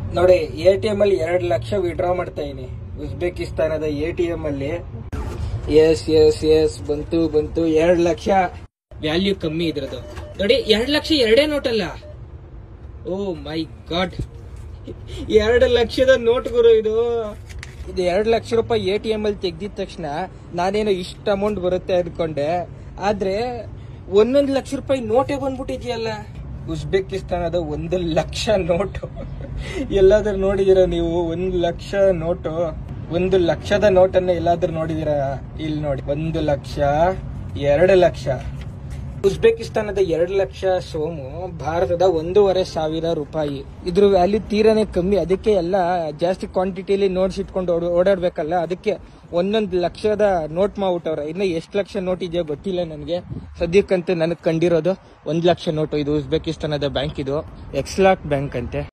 ನೋಡಿ A T M ಅಲ್ಲಿ ಎರಡ್ ಲಕ್ಷ ವಿಡ್ರಾ ಮಾಡ್ತಾ ಇದೀನಿ ಉಜ್ಬೇಕಿಸ್ತಾನದ ಎ ಟಿ ಎಂ ಅಲ್ಲಿ ಎಸ್ ಎಸ್ ಎಸ್ ಬಂತು ಬಂತು ಎರಡ್ ಲಕ್ಷ ವ್ಯಾಲ್ಯೂ ಕಮ್ಮಿ ಇದ್ರದ್ದು ನೋಡಿ ಎರಡ್ ಲಕ್ಷ ಎರಡೇ ನೋಟ್ ಅಲ್ಲ ಓ ಮೈ ಗಾಡ್ ಎರಡು ಲಕ್ಷದ ನೋಟ್ ಗುರು ಇದು ಇದು ಎರಡು ಲಕ್ಷ ರೂಪಾಯಿ ಎ ಟಿ ಎಂ ಅಲ್ಲಿ ತೆಗ್ದಿದ ತಕ್ಷಣ ನಾನೇನೋ ಇಷ್ಟ ಅಮೌಂಟ್ ಬರುತ್ತೆ ಅನ್ಕೊಂಡೆ ಆದ್ರೆ ಒಂದೊಂದು ಲಕ್ಷ ರೂಪಾಯಿ ನೋಟೇ ಬಂದ್ಬಿಟ್ಟಿದ್ಯಲ್ಲ ಉಜ್ಬೇಕಿಸ್ತಾನದ ಒಂದು ಲಕ್ಷ ನೋಟು ಎಲ್ಲಾದ್ರೂ ನೋಡಿದಿರ ನೀವು ಒಂದು ಲಕ್ಷ ನೋಟು ಒಂದು ಲಕ್ಷದ ನೋಟನ್ನ ಎಲ್ಲಾದ್ರೂ ನೋಡಿದಿರ ಇಲ್ಲಿ ನೋಡಿ ಒಂದು ಲಕ್ಷ ಎರಡು ಲಕ್ಷ ಉಜ್ಬೇಕಿಸ್ತಾನದ ಎರಡು ಲಕ್ಷ ಸೋಮು ಭಾರತದ ಒಂದೂವರೆ ಸಾವಿರ ರೂಪಾಯಿ ಇದ್ರ ವ್ಯಾಲ್ಯೂ ತೀರಾನೇ ಕಮ್ಮಿ ಅದಕ್ಕೆ ಎಲ್ಲ ಜಾಸ್ತಿ ಕ್ವಾಂಟಿಟಿಲಿ ನೋಟ್ಸ್ ಇಟ್ಕೊಂಡು ಓಡ್- ಓಡಾಡ್ಬೇಕಲ್ಲ ಅದಕ್ಕೆ ಒಂದೊಂದು ಲಕ್ಷದ ನೋಟ್ ಮಾಡ್ಬಿಟ್ಟವ್ರೆ ಇನ್ನು ಎಷ್ಟು ಲಕ್ಷ ನೋಟ್ ಇದೆಯೋ ಗೊತ್ತಿಲ್ಲ ನನಗೆ ಸದ್ಯಕ್ಕಂತೂ ನನಗೆ ಕಂಡಿರೋದು ಒಂದ್ ಲಕ್ಷ ನೋಟು ಇದು ಉಜ್ಬೇಕಿಸ್ತಾನದ ಬ್ಯಾಂಕ್ ಇದು ಎಕ್ಸ್ಲಾಕ್ ಬ್ಯಾಂಕ್ ಅಂತೆ